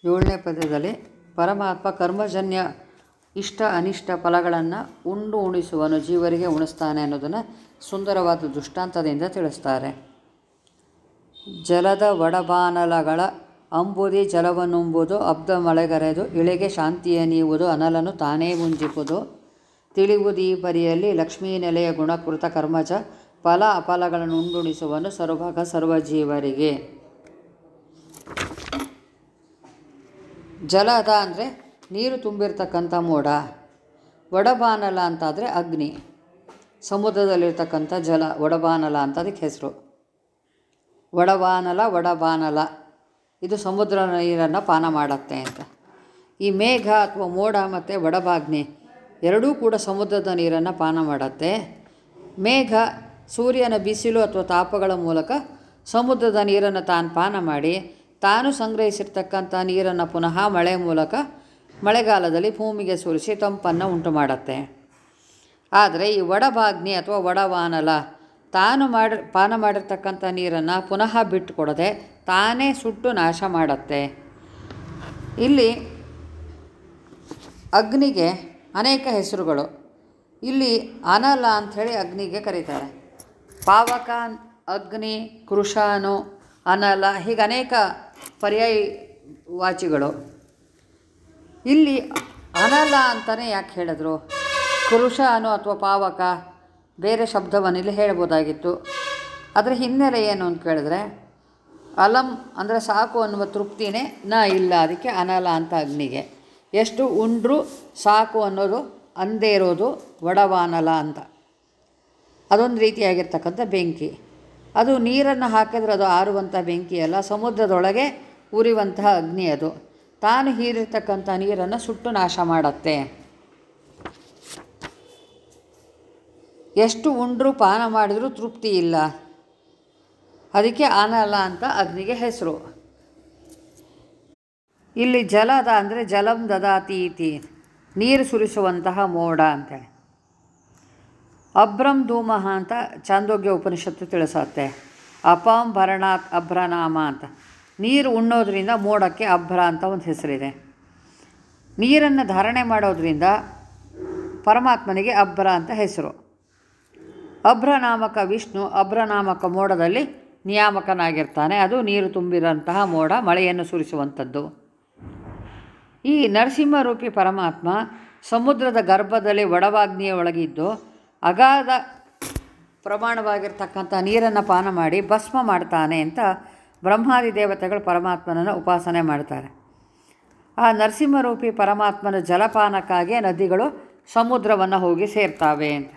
ಏಳನೇ ಪದ್ಯದಲ್ಲಿ ಪರಮಾತ್ಮ ಕರ್ಮಜನ್ಯ ಇಷ್ಟ ಅನಿಷ್ಟ ಫಲಗಳನ್ನು ಉಂಡು ಉಣಿಸುವನು ಜೀವರಿಗೆ ಉಣಿಸ್ತಾನೆ ಅನ್ನೋದನ್ನು ಸುಂದರವಾದ ದೃಷ್ಟಾಂತದಿಂದ ತಿಳಿಸ್ತಾರೆ ಜಲದ ಒಡಬಾನಲಗಳ ಅಂಬುದಿ ಜಲವನ್ನುಂಬುದು ಅಬ್ದ ಮಳೆಗರೆದು ಇಳೆಗೆ ಶಾಂತಿಯ ನೀವುದು ಅನಲನು ತಾನೇ ಮುಂಜಿಪುದು ತಿಳಿಯುವುದು ಈ ಪರಿಯಲ್ಲಿ ಲಕ್ಷ್ಮೀ ನೆಲೆಯ ಗುಣಕೃತ ಕರ್ಮಜ ಫಲ ಅಫಲಗಳನ್ನು ಉಂಡುಣಿಸುವನು ಸರ್ವಭಾಗ ಸರ್ವಜೀವರಿಗೆ ಜಲದ ಅಂದರೆ ನೀರು ತುಂಬಿರ್ತಕ್ಕಂಥ ಮೋಡ ಒಡಬಾನಲ ಅಂತಾದರೆ ಅಗ್ನಿ ಸಮುದ್ರದಲ್ಲಿರ್ತಕ್ಕಂಥ ಜಲ ಒಡಬಾನಲ ಅಂತ ಅದಕ್ಕೆ ಹೆಸರು ಒಡಬಾನಲ ಒಡಬಾನಲ ಇದು ಸಮುದ್ರ ನೀರನ್ನು ಪಾನ ಮಾಡುತ್ತೆ ಅಂತ ಈ ಮೇಘ ಅಥವಾ ಮೋಡ ಮತ್ತು ಒಡಬಾಗ್ನಿ ಎರಡೂ ಕೂಡ ಸಮುದ್ರದ ನೀರನ್ನು ಪಾನ ಮಾಡುತ್ತೆ ಮೇಘ ಸೂರ್ಯನ ಬಿಸಿಲು ಅಥವಾ ತಾಪಗಳ ಮೂಲಕ ಸಮುದ್ರದ ನೀರನ್ನು ತಾನು ಪಾನ ಮಾಡಿ ತಾನು ಸಂಗ್ರಹಿಸಿರ್ತಕ್ಕಂಥ ನೀರನ್ನು ಪುನಃ ಮಳೆ ಮೂಲಕ ಮಳೆಗಾಲದಲ್ಲಿ ಭೂಮಿಗೆ ಸುರಿಸಿ ತಂಪನ್ನು ಉಂಟು ಮಾಡುತ್ತೆ ಆದರೆ ಈ ಒಡಬಾಗ್ನಿ ಅಥವಾ ಒಡವಾನಲ ತಾನು ಮಾಡಿ ಪಾನ ಮಾಡಿರ್ತಕ್ಕಂಥ ನೀರನ್ನು ಪುನಃ ಬಿಟ್ಟುಕೊಡದೆ ತಾನೇ ಸುಟ್ಟು ನಾಶ ಮಾಡುತ್ತೆ ಇಲ್ಲಿ ಅಗ್ನಿಗೆ ಅನೇಕ ಹೆಸರುಗಳು ಇಲ್ಲಿ ಅನಲ ಅಂಥೇಳಿ ಅಗ್ನಿಗೆ ಕರೀತಾರೆ ಪಾವಕ ಅಗ್ನಿ ಕೃಷಾನು ಅನಲ ಹೀಗೆ ಅನೇಕ ಪರ್ಯಾಯ ವಾಚಿಗಳು ಇಲ್ಲಿ ಅನಲ ಅಂತಲೇ ಯಾಕೆ ಹೇಳಿದ್ರು ಕೃಷಾನು ಅಥವಾ ಪಾವಕ ಬೇರೆ ಶಬ್ದವನ್ನು ಇಲ್ಲಿ ಹೇಳ್ಬೋದಾಗಿತ್ತು ಅದರ ಹಿನ್ನೆಲೆ ಏನು ಅಂತ ಕೇಳಿದ್ರೆ ಅಲಂ ಅಂದರೆ ಸಾಕು ಅನ್ನುವ ತೃಪ್ತಿನೇ ನ ಇಲ್ಲ ಅದಕ್ಕೆ ಅನಲ ಅಂತ ಅಗ್ನಿಗೆ ಎಷ್ಟು ಉಂಡ್ರೂ ಸಾಕು ಅನ್ನೋದು ಅಂದೇ ಇರೋದು ಒಡವಾನಲ ಅಂತ ಅದೊಂದು ರೀತಿಯಾಗಿರ್ತಕ್ಕಂಥ ಬೆಂಕಿ ಅದು ನೀರನ್ನು ಹಾಕಿದ್ರೆ ಅದು ಆರುವಂಥ ಬೆಂಕಿ ಅಲ್ಲ ಸಮುದ್ರದೊಳಗೆ ಉರಿಯುವಂತಹ ಅಗ್ನಿ ಅದು ತಾನು ಹೀರಿರ್ತಕ್ಕಂಥ ನೀರನ್ನು ಸುಟ್ಟು ನಾಶ ಮಾಡುತ್ತೆ ಎಷ್ಟು ಉಂಡ್ರೂ ಪಾನ ಮಾಡಿದರೂ ತೃಪ್ತಿ ಇಲ್ಲ ಅದಕ್ಕೆ ಆನಲ ಅಂತ ಅಗ್ನಿಗೆ ಹೆಸರು ಇಲ್ಲಿ ಜಲದ ಅಂದರೆ ಜಲಂ ದದಾತಿ ಇತಿ ನೀರು ಸುರಿಸುವಂತಹ ಮೋಡ ಅಂತೇಳಿ ಅಭ್ರಂ ಧೂಮಃ ಅಂತ ಚಾಂದೋಗ್ಯ ಉಪನಿಷತ್ತು ತಿಳಿಸತ್ತೆ ಅಪಾಂ ಭರಣಾತ್ ಅಭ್ರನಾಮ ಅಂತ ನೀರು ಉಣ್ಣೋದ್ರಿಂದ ಮೋಡಕ್ಕೆ ಅಭ್ರ ಅಂತ ಒಂದು ಹೆಸರಿದೆ ನೀರನ್ನು ಧಾರಣೆ ಮಾಡೋದ್ರಿಂದ ಪರಮಾತ್ಮನಿಗೆ ಅಭ್ರ ಅಂತ ಹೆಸರು ಅಭ್ರನಾಮಕ ವಿಷ್ಣು ಅಭ್ರನಾಮಕ ಮೋಡದಲ್ಲಿ ನಿಯಾಮಕನಾಗಿರ್ತಾನೆ ಅದು ನೀರು ತುಂಬಿರೋಂತಹ ಮೋಡ ಮಳೆಯನ್ನು ಸುರಿಸುವಂಥದ್ದು ಈ ನರಸಿಂಹರೂಪಿ ಪರಮಾತ್ಮ ಸಮುದ್ರದ ಗರ್ಭದಲ್ಲಿ ಒಡವಾಗ್ನಿಯ ಒಳಗಿದ್ದು ಅಗಾಧ ಪ್ರಮಾಣವಾಗಿರ್ತಕ್ಕಂಥ ನೀರನ್ನು ಪಾನ ಮಾಡಿ ಭಸ್ಮ ಮಾಡ್ತಾನೆ ಅಂತ ಬ್ರಹ್ಮಾದಿ ದೇವತೆಗಳು ಪರಮಾತ್ಮನನ್ನು ಉಪಾಸನೆ ಮಾಡ್ತಾರೆ ಆ ನರಸಿಂಹರೂಪಿ ಪರಮಾತ್ಮನ ಜಲಪಾನಕ್ಕಾಗಿ ನದಿಗಳು ಸಮುದ್ರವನ್ನು ಹೋಗಿ ಸೇರ್ತಾವೆ ಅಂತ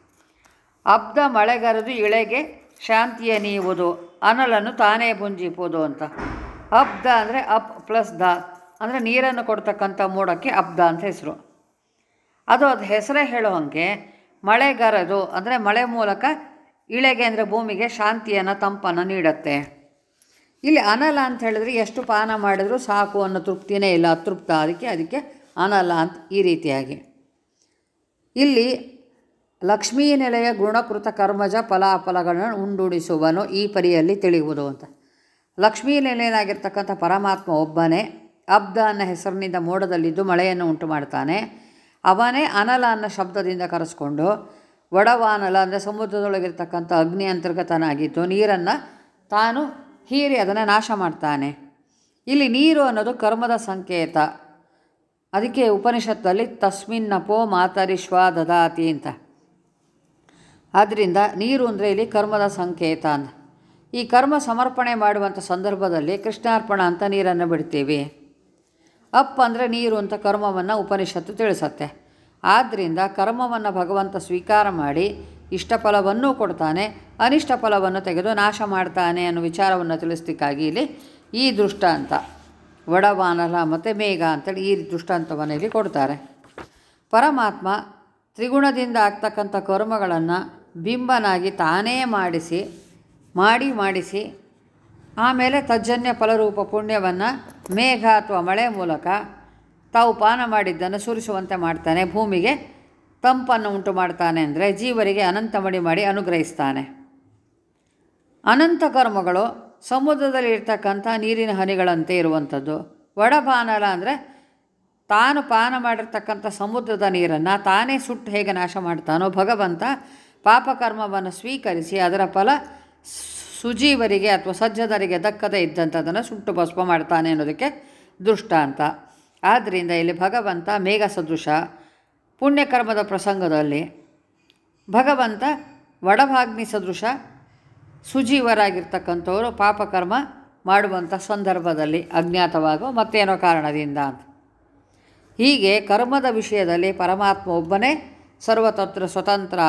ಅಬ್ದ ಮಳೆಗರೆದು ಇಳೆಗೆ ಶಾಂತಿಯ ನೀವುದು ಅನಲನ್ನು ತಾನೇ ಬುಂಜಿಪುದು ಅಂತ ಅಬ್ದ ಅಂದರೆ ಅಪ್ ಪ್ಲಸ್ ದ ಅಂದರೆ ನೀರನ್ನು ಕೊಡ್ತಕ್ಕಂಥ ಮೋಡಕ್ಕೆ ಅಬ್ದ ಅಂತ ಹೆಸರು ಅದು ಅದು ಹೆಸರೇ ಹೇಳೋ ಹಾಗೆ ಮಳೆಗರೆದು ಅಂದರೆ ಮಳೆ ಮೂಲಕ ಇಳೆಗೆ ಅಂದರೆ ಭೂಮಿಗೆ ಶಾಂತಿಯನ್ನು ತಂಪನ್ನು ನೀಡುತ್ತೆ ಇಲ್ಲಿ ಅನಲ ಅಂತ ಹೇಳಿದ್ರೆ ಎಷ್ಟು ಪಾನ ಮಾಡಿದರೂ ಸಾಕು ಅನ್ನೋ ತೃಪ್ತಿನೇ ಇಲ್ಲ ಅತೃಪ್ತ ಅದಕ್ಕೆ ಅದಕ್ಕೆ ಅನಲ ಅಂತ ಈ ರೀತಿಯಾಗಿ ಇಲ್ಲಿ ಲಕ್ಷ್ಮೀ ನೆಲೆಯ ಗುಣಕೃತ ಕರ್ಮಜ ಫಲಾಫಲಗಳನ್ನು ಉಂಡುಣಿಸುವನು ಈ ಪರಿಯಲ್ಲಿ ತಿಳಿಯುವುದು ಅಂತ ಲಕ್ಷ್ಮೀ ನೆಲೆಯನಾಗಿರ್ತಕ್ಕಂಥ ಪರಮಾತ್ಮ ಒಬ್ಬನೇ ಅಬ್ದ ಅನ್ನೋ ಹೆಸರಿನಿಂದ ಮೋಡದಲ್ಲಿದ್ದು ಮಳೆಯನ್ನು ಉಂಟು ಮಾಡ್ತಾನೆ ಅವನೇ ಅನಲ ಅನ್ನೋ ಶಬ್ದದಿಂದ ಕರೆಸ್ಕೊಂಡು ಒಡವಾನಲ ಅಂದರೆ ಸಮುದ್ರದೊಳಗಿರ್ತಕ್ಕಂಥ ಅಗ್ನಿ ಅಂತರ್ಗತನಾಗಿದ್ದು ನೀರನ್ನು ತಾನು ಹೀರಿ ಅದನ್ನು ನಾಶ ಮಾಡ್ತಾನೆ ಇಲ್ಲಿ ನೀರು ಅನ್ನೋದು ಕರ್ಮದ ಸಂಕೇತ ಅದಕ್ಕೆ ಉಪನಿಷತ್ತಲ್ಲಿ ತಸ್ಮಿನ್ನಪೋ ಮಾತರಿಶ್ವ ದದಾತಿ ಅಂತ ಆದ್ದರಿಂದ ನೀರು ಅಂದರೆ ಇಲ್ಲಿ ಕರ್ಮದ ಸಂಕೇತ ಅಂತ ಈ ಕರ್ಮ ಸಮರ್ಪಣೆ ಮಾಡುವಂಥ ಸಂದರ್ಭದಲ್ಲಿ ಕೃಷ್ಣಾರ್ಪಣ ಅಂತ ನೀರನ್ನು ಬಿಡ್ತೀವಿ ಅಪ್ ಅಂದರೆ ನೀರು ಅಂತ ಕರ್ಮವನ್ನು ಉಪನಿಷತ್ತು ತಿಳಿಸತ್ತೆ ಆದ್ದರಿಂದ ಕರ್ಮವನ್ನು ಭಗವಂತ ಸ್ವೀಕಾರ ಮಾಡಿ ಇಷ್ಟ ಫಲವನ್ನೂ ಕೊಡ್ತಾನೆ ಅನಿಷ್ಟ ಫಲವನ್ನು ತೆಗೆದು ನಾಶ ಮಾಡ್ತಾನೆ ಅನ್ನೋ ವಿಚಾರವನ್ನು ತಿಳಿಸ್ಲಿಕ್ಕಾಗಿ ಇಲ್ಲಿ ಈ ದೃಷ್ಟಾಂತ ಒಡವಾನಲ ಮತ್ತು ಮೇಘ ಅಂತೇಳಿ ಈ ದೃಷ್ಟಾಂತವನ್ನು ಇಲ್ಲಿ ಕೊಡ್ತಾರೆ ಪರಮಾತ್ಮ ತ್ರಿಗುಣದಿಂದ ಆಗ್ತಕ್ಕಂಥ ಕರ್ಮಗಳನ್ನು ಬಿಂಬನಾಗಿ ತಾನೇ ಮಾಡಿಸಿ ಮಾಡಿ ಮಾಡಿಸಿ ಆಮೇಲೆ ತಜ್ಜನ್ಯ ಫಲರೂಪ ಪುಣ್ಯವನ್ನು ಮೇಘ ಅಥವಾ ಮಳೆ ಮೂಲಕ ತಾವು ಪಾನ ಮಾಡಿದ್ದನ್ನು ಸುರಿಸುವಂತೆ ಮಾಡ್ತಾನೆ ಭೂಮಿಗೆ ತಂಪನ್ನು ಉಂಟು ಮಾಡ್ತಾನೆ ಅಂದರೆ ಜೀವರಿಗೆ ಅನಂತ ಮಡಿ ಮಾಡಿ ಅನುಗ್ರಹಿಸ್ತಾನೆ ಅನಂತ ಕರ್ಮಗಳು ಸಮುದ್ರದಲ್ಲಿ ಇರ್ತಕ್ಕಂಥ ನೀರಿನ ಹನಿಗಳಂತೆ ಇರುವಂಥದ್ದು ಒಡಪಾನಲ ಅಂದರೆ ತಾನು ಪಾನ ಮಾಡಿರ್ತಕ್ಕಂಥ ಸಮುದ್ರದ ನೀರನ್ನು ತಾನೇ ಸುಟ್ಟು ಹೇಗೆ ನಾಶ ಮಾಡ್ತಾನೋ ಭಗವಂತ ಪಾಪಕರ್ಮವನ್ನು ಸ್ವೀಕರಿಸಿ ಅದರ ಫಲ ಸುಜೀವರಿಗೆ ಅಥವಾ ಸಜ್ಜನರಿಗೆ ದಕ್ಕದೇ ಇದ್ದಂಥದ್ದನ್ನು ಸುಟ್ಟು ಭಸ್ಮ ಮಾಡ್ತಾನೆ ಅನ್ನೋದಕ್ಕೆ ದೃಷ್ಟಾಂತ ಆದ್ದರಿಂದ ಇಲ್ಲಿ ಭಗವಂತ ಮೇಘ ಸದೃಶ ಪುಣ್ಯಕರ್ಮದ ಪ್ರಸಂಗದಲ್ಲಿ ಭಗವಂತ ವಡಭಾಗ್ನಿ ಸದೃಶ ಸುಜೀವರಾಗಿರ್ತಕ್ಕಂಥವರು ಪಾಪಕರ್ಮ ಮಾಡುವಂಥ ಸಂದರ್ಭದಲ್ಲಿ ಅಜ್ಞಾತವಾಗೋ ಮತ್ತೇನೋ ಕಾರಣದಿಂದ ಅಂತ ಹೀಗೆ ಕರ್ಮದ ವಿಷಯದಲ್ಲಿ ಪರಮಾತ್ಮ ಒಬ್ಬನೇ ಸರ್ವತಂತ್ರ ಸ್ವತಂತ್ರ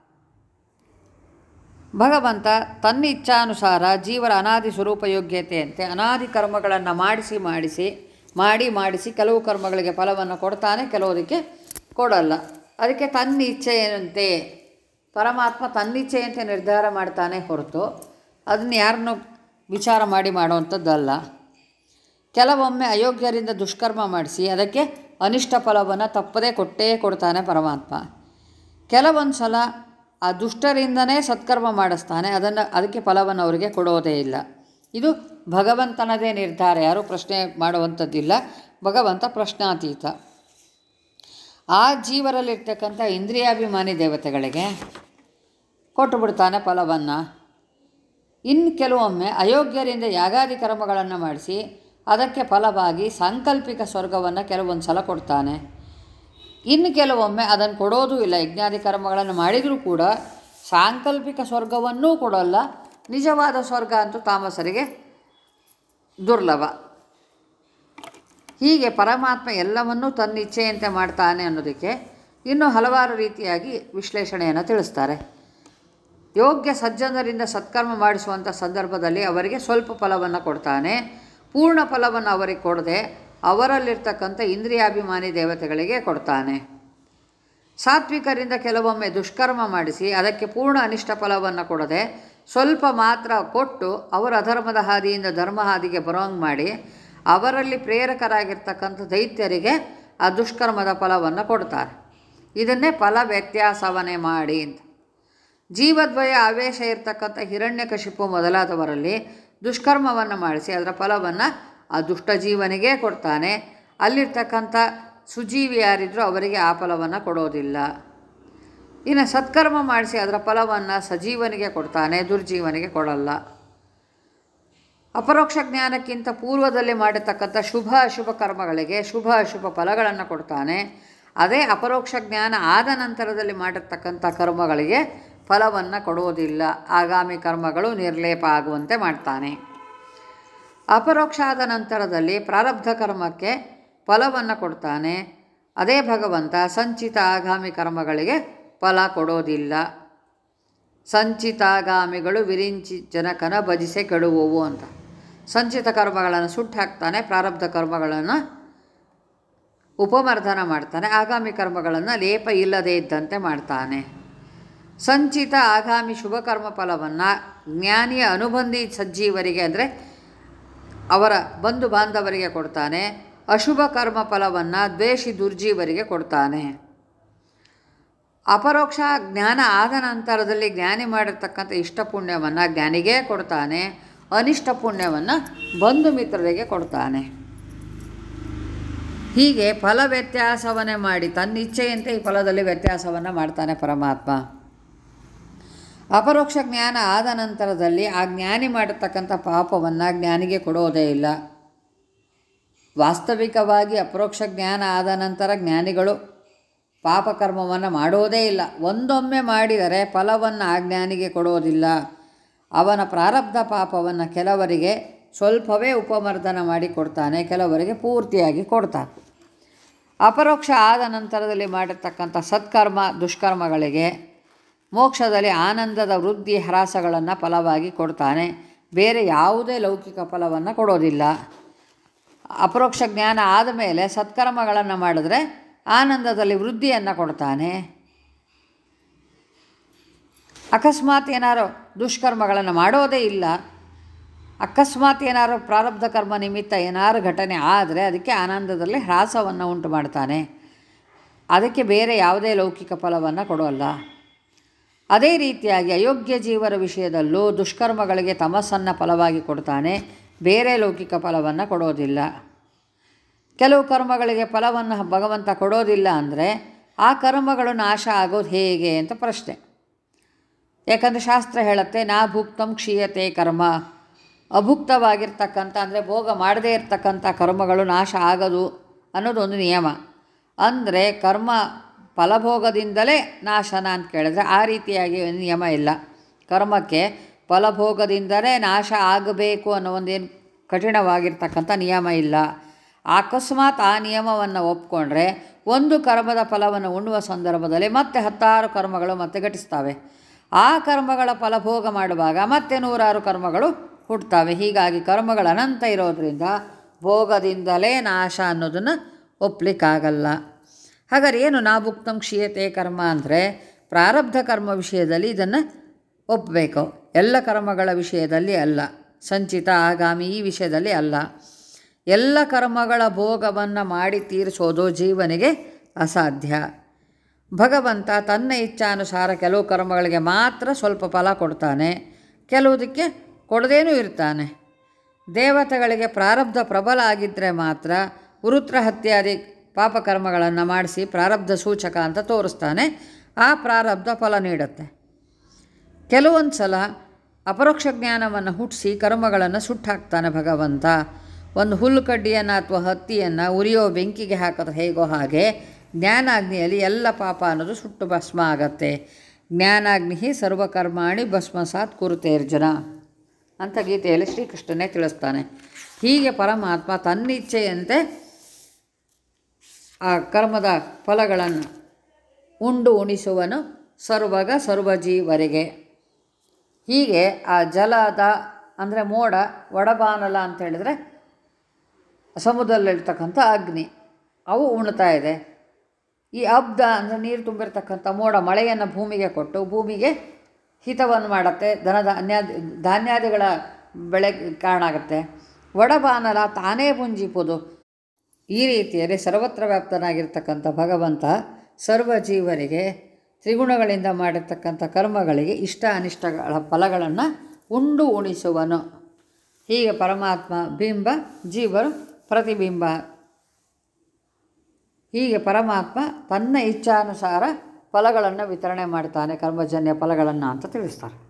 ಭಗವಂತ ತನ್ನ ಇಚ್ಛಾನುಸಾರ ಜೀವರ ಅನಾದಿ ಸ್ವರೂಪ ಯೋಗ್ಯತೆಯಂತೆ ಅನಾದಿ ಕರ್ಮಗಳನ್ನು ಮಾಡಿಸಿ ಮಾಡಿಸಿ ಮಾಡಿ ಮಾಡಿಸಿ ಕೆಲವು ಕರ್ಮಗಳಿಗೆ ಫಲವನ್ನು ಕೊಡ್ತಾನೆ ಕೆಲವುದಕ್ಕೆ ಕೊಡಲ್ಲ ಅದಕ್ಕೆ ತನ್ನ ಇಚ್ಛೆಯಂತೆ ಪರಮಾತ್ಮ ತನ್ನಿಚ್ಛೆಯಂತೆ ನಿರ್ಧಾರ ಮಾಡ್ತಾನೆ ಹೊರತು ಅದನ್ನ ಯಾರನ್ನೂ ವಿಚಾರ ಮಾಡಿ ಮಾಡುವಂಥದ್ದಲ್ಲ ಕೆಲವೊಮ್ಮೆ ಅಯೋಗ್ಯರಿಂದ ದುಷ್ಕರ್ಮ ಮಾಡಿಸಿ ಅದಕ್ಕೆ ಅನಿಷ್ಟ ಫಲವನ್ನು ತಪ್ಪದೇ ಕೊಟ್ಟೇ ಕೊಡ್ತಾನೆ ಪರಮಾತ್ಮ ಕೆಲವೊಂದು ಸಲ ಆ ದುಷ್ಟರಿಂದನೇ ಸತ್ಕರ್ಮ ಮಾಡಿಸ್ತಾನೆ ಅದನ್ನು ಅದಕ್ಕೆ ಫಲವನ್ನು ಅವರಿಗೆ ಕೊಡೋದೇ ಇಲ್ಲ ಇದು ಭಗವಂತನದೇ ನಿರ್ಧಾರ ಯಾರೂ ಪ್ರಶ್ನೆ ಮಾಡುವಂಥದ್ದಿಲ್ಲ ಭಗವಂತ ಪ್ರಶ್ನಾತೀತ ಆ ಜೀವರಲ್ಲಿರ್ತಕ್ಕಂಥ ಇಂದ್ರಿಯಾಭಿಮಾನಿ ದೇವತೆಗಳಿಗೆ ಕೊಟ್ಟು ಬಿಡ್ತಾನೆ ಫಲವನ್ನು ಇನ್ನು ಕೆಲವೊಮ್ಮೆ ಅಯೋಗ್ಯರಿಂದ ಯಾಗಾದಿ ಕರ್ಮಗಳನ್ನು ಮಾಡಿಸಿ ಅದಕ್ಕೆ ಫಲವಾಗಿ ಸಾಂಕಲ್ಪಿಕ ಸ್ವರ್ಗವನ್ನು ಕೆಲವೊಂದು ಸಲ ಕೊಡ್ತಾನೆ ಇನ್ನು ಕೆಲವೊಮ್ಮೆ ಅದನ್ನು ಕೊಡೋದೂ ಇಲ್ಲ ಯಜ್ಞಾದಿ ಕರ್ಮಗಳನ್ನು ಮಾಡಿದರೂ ಕೂಡ ಸಾಂಕಲ್ಪಿಕ ಸ್ವರ್ಗವನ್ನೂ ಕೊಡೋಲ್ಲ ನಿಜವಾದ ಸ್ವರ್ಗ ಅಂತೂ ತಾಮಸರಿಗೆ ದುರ್ಲಭ ಹೀಗೆ ಪರಮಾತ್ಮ ಎಲ್ಲವನ್ನೂ ತನ್ನ ಇಚ್ಛೆಯಂತೆ ಮಾಡ್ತಾನೆ ಅನ್ನೋದಕ್ಕೆ ಇನ್ನೂ ಹಲವಾರು ರೀತಿಯಾಗಿ ವಿಶ್ಲೇಷಣೆಯನ್ನು ತಿಳಿಸ್ತಾರೆ ಯೋಗ್ಯ ಸಜ್ಜನರಿಂದ ಸತ್ಕರ್ಮ ಮಾಡಿಸುವಂಥ ಸಂದರ್ಭದಲ್ಲಿ ಅವರಿಗೆ ಸ್ವಲ್ಪ ಫಲವನ್ನು ಕೊಡ್ತಾನೆ ಪೂರ್ಣ ಫಲವನ್ನು ಅವರಿಗೆ ಕೊಡದೆ ಅವರಲ್ಲಿರ್ತಕ್ಕಂಥ ಇಂದ್ರಿಯಾಭಿಮಾನಿ ದೇವತೆಗಳಿಗೆ ಕೊಡ್ತಾನೆ ಸಾತ್ವಿಕರಿಂದ ಕೆಲವೊಮ್ಮೆ ದುಷ್ಕರ್ಮ ಮಾಡಿಸಿ ಅದಕ್ಕೆ ಪೂರ್ಣ ಅನಿಷ್ಟ ಫಲವನ್ನು ಕೊಡದೆ ಸ್ವಲ್ಪ ಮಾತ್ರ ಕೊಟ್ಟು ಅವರ ಅಧರ್ಮದ ಹಾದಿಯಿಂದ ಧರ್ಮ ಹಾದಿಗೆ ಬರೋಂಗೆ ಮಾಡಿ ಅವರಲ್ಲಿ ಪ್ರೇರಕರಾಗಿರ್ತಕ್ಕಂಥ ದೈತ್ಯರಿಗೆ ಆ ದುಷ್ಕರ್ಮದ ಫಲವನ್ನು ಕೊಡ್ತಾರೆ ಇದನ್ನೇ ಫಲ ವ್ಯತ್ಯಾಸವನ್ನೇ ಮಾಡಿ ಅಂತ ಜೀವದ್ವಯ ಆವೇಶ ಇರ್ತಕ್ಕಂಥ ಹಿರಣ್ಯಕಶಿಪು ಮೊದಲಾದವರಲ್ಲಿ ದುಷ್ಕರ್ಮವನ್ನು ಮಾಡಿಸಿ ಅದರ ಫಲವನ್ನು ಆ ದುಷ್ಟ ಜೀವನಿಗೆ ಕೊಡ್ತಾನೆ ಅಲ್ಲಿರ್ತಕ್ಕಂಥ ಸುಜೀವಿ ಯಾರಿದ್ರೂ ಅವರಿಗೆ ಆ ಫಲವನ್ನು ಕೊಡೋದಿಲ್ಲ ಇನ್ನು ಸತ್ಕರ್ಮ ಮಾಡಿಸಿ ಅದರ ಫಲವನ್ನು ಸಜೀವನಿಗೆ ಕೊಡ್ತಾನೆ ದುರ್ಜೀವನಿಗೆ ಕೊಡಲ್ಲ ಅಪರೋಕ್ಷ ಜ್ಞಾನಕ್ಕಿಂತ ಪೂರ್ವದಲ್ಲಿ ಮಾಡಿರ್ತಕ್ಕಂಥ ಶುಭ ಅಶುಭ ಕರ್ಮಗಳಿಗೆ ಶುಭ ಅಶುಭ ಫಲಗಳನ್ನು ಕೊಡ್ತಾನೆ ಅದೇ ಅಪರೋಕ್ಷ ಜ್ಞಾನ ಆದ ನಂತರದಲ್ಲಿ ಮಾಡಿರ್ತಕ್ಕಂಥ ಕರ್ಮಗಳಿಗೆ ಫಲವನ್ನು ಕೊಡುವುದಿಲ್ಲ ಆಗಾಮಿ ಕರ್ಮಗಳು ನಿರ್ಲೇಪ ಆಗುವಂತೆ ಮಾಡ್ತಾನೆ ಅಪರೋಕ್ಷ ಆದ ನಂತರದಲ್ಲಿ ಪ್ರಾರಬ್ಧ ಕರ್ಮಕ್ಕೆ ಫಲವನ್ನು ಕೊಡ್ತಾನೆ ಅದೇ ಭಗವಂತ ಸಂಚಿತ ಆಗಾಮಿ ಕರ್ಮಗಳಿಗೆ ಫಲ ಕೊಡೋದಿಲ್ಲ ಸಂಚಿತಾಗಾಮಿಗಳು ವಿರಿಂಚಿ ಜನಕನ ಭಜಿಸೆ ಕೆಡುವವು ಅಂತ ಸಂಚಿತ ಕರ್ಮಗಳನ್ನು ಸುಟ್ಟು ಹಾಕ್ತಾನೆ ಪ್ರಾರಬ್ಧ ಕರ್ಮಗಳನ್ನು ಉಪಮರ್ದನ ಮಾಡ್ತಾನೆ ಆಗಾಮಿ ಕರ್ಮಗಳನ್ನು ಲೇಪ ಇಲ್ಲದೇ ಇದ್ದಂತೆ ಮಾಡ್ತಾನೆ ಸಂಚಿತ ಆಗಾಮಿ ಶುಭ ಕರ್ಮ ಫಲವನ್ನು ಜ್ಞಾನಿಯ ಅನುಬಂಧಿ ಸಜ್ಜೀವರಿಗೆ ಅಂದರೆ ಅವರ ಬಂಧು ಬಾಂಧವರಿಗೆ ಕೊಡ್ತಾನೆ ಅಶುಭ ಕರ್ಮ ಫಲವನ್ನು ದ್ವೇಷಿ ದುರ್ಜೀವರಿಗೆ ಕೊಡ್ತಾನೆ ಅಪರೋಕ್ಷ ಜ್ಞಾನ ಆದ ನಂತರದಲ್ಲಿ ಜ್ಞಾನಿ ಮಾಡಿರ್ತಕ್ಕಂಥ ಇಷ್ಟ ಪುಣ್ಯವನ್ನು ಜ್ಞಾನಿಗೇ ಕೊಡ್ತಾನೆ ಅನಿಷ್ಟ ಪುಣ್ಯವನ್ನು ಬಂಧು ಮಿತ್ರರಿಗೆ ಕೊಡ್ತಾನೆ ಹೀಗೆ ಫಲ ವ್ಯತ್ಯಾಸವನ್ನೇ ಮಾಡಿ ತನ್ನ ಇಚ್ಛೆಯಂತೆ ಈ ಫಲದಲ್ಲಿ ವ್ಯತ್ಯಾಸವನ್ನು ಮಾಡ್ತಾನೆ ಪರಮಾತ್ಮ ಅಪರೋಕ್ಷ ಜ್ಞಾನ ಆದ ನಂತರದಲ್ಲಿ ಆ ಜ್ಞಾನಿ ಮಾಡಿರ್ತಕ್ಕಂಥ ಪಾಪವನ್ನು ಜ್ಞಾನಿಗೆ ಕೊಡೋದೇ ಇಲ್ಲ ವಾಸ್ತವಿಕವಾಗಿ ಅಪರೋಕ್ಷ ಜ್ಞಾನ ಆದ ನಂತರ ಜ್ಞಾನಿಗಳು ಪಾಪಕರ್ಮವನ್ನು ಮಾಡೋದೇ ಇಲ್ಲ ಒಂದೊಮ್ಮೆ ಮಾಡಿದರೆ ಫಲವನ್ನು ಆ ಜ್ಞಾನಿಗೆ ಕೊಡೋದಿಲ್ಲ ಅವನ ಪ್ರಾರಬ್ಧ ಪಾಪವನ್ನು ಕೆಲವರಿಗೆ ಸ್ವಲ್ಪವೇ ಉಪಮರ್ದನ ಮಾಡಿ ಕೊಡ್ತಾನೆ ಕೆಲವರಿಗೆ ಪೂರ್ತಿಯಾಗಿ ಕೊಡ್ತಾನೆ ಅಪರೋಕ್ಷ ಆದ ನಂತರದಲ್ಲಿ ಮಾಡಿರ್ತಕ್ಕಂಥ ಸತ್ಕರ್ಮ ದುಷ್ಕರ್ಮಗಳಿಗೆ ಮೋಕ್ಷದಲ್ಲಿ ಆನಂದದ ವೃದ್ಧಿ ಹ್ರಾಸಗಳನ್ನು ಫಲವಾಗಿ ಕೊಡ್ತಾನೆ ಬೇರೆ ಯಾವುದೇ ಲೌಕಿಕ ಫಲವನ್ನು ಕೊಡೋದಿಲ್ಲ ಅಪರೋಕ್ಷ ಜ್ಞಾನ ಆದಮೇಲೆ ಸತ್ಕರ್ಮಗಳನ್ನು ಮಾಡಿದ್ರೆ ಆನಂದದಲ್ಲಿ ವೃದ್ಧಿಯನ್ನು ಕೊಡ್ತಾನೆ ಅಕಸ್ಮಾತ್ ಏನಾರು ದುಷ್ಕರ್ಮಗಳನ್ನು ಮಾಡೋದೇ ಇಲ್ಲ ಅಕಸ್ಮಾತ್ ಏನಾರು ಪ್ರಾರಬ್ಧ ಕರ್ಮ ನಿಮಿತ್ತ ಏನಾರು ಘಟನೆ ಆದರೆ ಅದಕ್ಕೆ ಆನಂದದಲ್ಲಿ ಹ್ರಾಸವನ್ನು ಉಂಟು ಮಾಡ್ತಾನೆ ಅದಕ್ಕೆ ಬೇರೆ ಯಾವುದೇ ಲೌಕಿಕ ಫಲವನ್ನು ಕೊಡೋಲ್ಲ ಅದೇ ರೀತಿಯಾಗಿ ಅಯೋಗ್ಯ ಜೀವರ ವಿಷಯದಲ್ಲೂ ದುಷ್ಕರ್ಮಗಳಿಗೆ ತಮಸ್ಸನ್ನು ಫಲವಾಗಿ ಕೊಡ್ತಾನೆ ಬೇರೆ ಲೌಕಿಕ ಫಲವನ್ನು ಕೊಡೋದಿಲ್ಲ ಕೆಲವು ಕರ್ಮಗಳಿಗೆ ಫಲವನ್ನು ಭಗವಂತ ಕೊಡೋದಿಲ್ಲ ಅಂದರೆ ಆ ಕರ್ಮಗಳು ನಾಶ ಆಗೋದು ಹೇಗೆ ಅಂತ ಪ್ರಶ್ನೆ ಯಾಕಂದರೆ ಶಾಸ್ತ್ರ ಹೇಳುತ್ತೆ ನಾ ಭುಕ್ತಂ ಕ್ಷೀಯತೆ ಕರ್ಮ ಅಭುಕ್ತವಾಗಿರ್ತಕ್ಕಂಥ ಅಂದರೆ ಭೋಗ ಮಾಡದೇ ಇರತಕ್ಕಂಥ ಕರ್ಮಗಳು ನಾಶ ಆಗೋದು ಅನ್ನೋದೊಂದು ನಿಯಮ ಅಂದರೆ ಕರ್ಮ ಫಲಭೋಗದಿಂದಲೇ ನಾಶನ ಅಂತ ಕೇಳಿದ್ರೆ ಆ ರೀತಿಯಾಗಿ ಒಂದು ನಿಯಮ ಇಲ್ಲ ಕರ್ಮಕ್ಕೆ ಫಲಭೋಗದಿಂದಲೇ ನಾಶ ಆಗಬೇಕು ಅನ್ನೋ ಒಂದೇನು ಕಠಿಣವಾಗಿರ್ತಕ್ಕಂಥ ನಿಯಮ ಇಲ್ಲ ಅಕಸ್ಮಾತ್ ಆ ನಿಯಮವನ್ನು ಒಪ್ಕೊಂಡ್ರೆ ಒಂದು ಕರ್ಮದ ಫಲವನ್ನು ಉಣ್ಣುವ ಸಂದರ್ಭದಲ್ಲಿ ಮತ್ತೆ ಹತ್ತಾರು ಕರ್ಮಗಳು ಮತ್ತೆ ಘಟಿಸ್ತವೆ ಆ ಕರ್ಮಗಳ ಫಲಭೋಗ ಮಾಡುವಾಗ ಮತ್ತೆ ನೂರಾರು ಕರ್ಮಗಳು ಹುಟ್ಟುತ್ತವೆ ಹೀಗಾಗಿ ಕರ್ಮಗಳು ಅನಂತ ಇರೋದರಿಂದ ಭೋಗದಿಂದಲೇ ನಾಶ ಅನ್ನೋದನ್ನು ಒಪ್ಪಲಿಕ್ಕಾಗಲ್ಲ ಹಾಗಾದ್ರೆ ಏನು ನಾಭುಕ್ತಂ ಕ್ಷೀಯತೆ ಕರ್ಮ ಅಂದರೆ ಪ್ರಾರಬ್ಧ ಕರ್ಮ ವಿಷಯದಲ್ಲಿ ಇದನ್ನು ಒಪ್ಪಬೇಕು ಎಲ್ಲ ಕರ್ಮಗಳ ವಿಷಯದಲ್ಲಿ ಅಲ್ಲ ಸಂಚಿತ ಆಗಾಮಿ ಈ ವಿಷಯದಲ್ಲಿ ಅಲ್ಲ ಎಲ್ಲ ಕರ್ಮಗಳ ಭೋಗವನ್ನು ಮಾಡಿ ತೀರಿಸೋದು ಜೀವನಿಗೆ ಅಸಾಧ್ಯ ಭಗವಂತ ತನ್ನ ಇಚ್ಛಾನುಸಾರ ಕೆಲವು ಕರ್ಮಗಳಿಗೆ ಮಾತ್ರ ಸ್ವಲ್ಪ ಫಲ ಕೊಡ್ತಾನೆ ಕೆಲವುದಕ್ಕೆ ಕೊಡದೇನೂ ಇರ್ತಾನೆ ದೇವತೆಗಳಿಗೆ ಪ್ರಾರಬ್ಧ ಪ್ರಬಲ ಆಗಿದ್ದರೆ ಮಾತ್ರ ವೃತ್ರ ಹತ್ಯಾದಿ ಪಾಪಕರ್ಮಗಳನ್ನು ಮಾಡಿಸಿ ಪ್ರಾರಬ್ಧ ಸೂಚಕ ಅಂತ ತೋರಿಸ್ತಾನೆ ಆ ಪ್ರಾರಬ್ಧ ಫಲ ನೀಡುತ್ತೆ ಕೆಲವೊಂದು ಸಲ ಅಪರೋಕ್ಷ ಜ್ಞಾನವನ್ನು ಹುಟ್ಟಿಸಿ ಕರ್ಮಗಳನ್ನು ಸುಟ್ಟಾಕ್ತಾನೆ ಭಗವಂತ ಒಂದು ಹುಲ್ಲು ಕಡ್ಡಿಯನ್ನು ಅಥವಾ ಹತ್ತಿಯನ್ನು ಉರಿಯೋ ಬೆಂಕಿಗೆ ಹಾಕಿದ್ರೆ ಹೇಗೋ ಹಾಗೆ ಜ್ಞಾನಾಗ್ನಿಯಲ್ಲಿ ಎಲ್ಲ ಪಾಪ ಅನ್ನೋದು ಸುಟ್ಟು ಭಸ್ಮ ಆಗತ್ತೆ ಜ್ಞಾನಾಗ್ನಿ ಸರ್ವಕರ್ಮಾಣಿ ಭಸ್ಮಸಾತ್ ಕುರುತೇರ್ಜನ ಅಂತ ಗೀತೆಯಲ್ಲಿ ಶ್ರೀಕೃಷ್ಣನೇ ತಿಳಿಸ್ತಾನೆ ಹೀಗೆ ಪರಮಾತ್ಮ ತನ್ನಿಚ್ಛೆಯಂತೆ ಆ ಕರ್ಮದ ಫಲಗಳನ್ನು ಉಂಡು ಉಣಿಸುವನು ಸರ್ವಗ ಸರ್ವಜೀವರಿಗೆ ಹೀಗೆ ಆ ಜಲದ ಅಂದರೆ ಮೋಡ ಒಡಬಾನಲ ಅಂತ ಹೇಳಿದ್ರೆ ಸಮುದ್ರದಲ್ಲಿರ್ತಕ್ಕಂಥ ಅಗ್ನಿ ಅವು ಉಣ್ತಾ ಇದೆ ಈ ಅಬ್ದ ಅಂದರೆ ನೀರು ತುಂಬಿರ್ತಕ್ಕಂಥ ಮೋಡ ಮಳೆಯನ್ನು ಭೂಮಿಗೆ ಕೊಟ್ಟು ಭೂಮಿಗೆ ಹಿತವನ್ನು ಮಾಡುತ್ತೆ ದನದ ಅನ್ಯಾದ ಧಾನ್ಯಾದಿಗಳ ಬೆಳೆ ಕಾರಣ ಆಗುತ್ತೆ ಒಡಬಾನಲ ತಾನೇ ಮುಂಜಿಪುದು ಈ ರೀತಿಯಲ್ಲಿ ಸರ್ವತ್ರ ವ್ಯಾಪ್ತನಾಗಿರ್ತಕ್ಕಂಥ ಭಗವಂತ ಸರ್ವ ಜೀವರಿಗೆ ತ್ರಿಗುಣಗಳಿಂದ ಮಾಡಿರ್ತಕ್ಕಂಥ ಕರ್ಮಗಳಿಗೆ ಇಷ್ಟ ಅನಿಷ್ಟಗಳ ಫಲಗಳನ್ನು ಉಂಡು ಉಣಿಸುವನು ಹೀಗೆ ಪರಮಾತ್ಮ ಬಿಂಬ ಜೀವರು ಪ್ರತಿಬಿಂಬ ಹೀಗೆ ಪರಮಾತ್ಮ ತನ್ನ ಇಚ್ಛಾನುಸಾರ ಫಲಗಳನ್ನು ವಿತರಣೆ ಮಾಡ್ತಾನೆ ಕರ್ಮಜನ್ಯ ಫಲಗಳನ್ನು ಅಂತ ತಿಳಿಸ್ತಾರೆ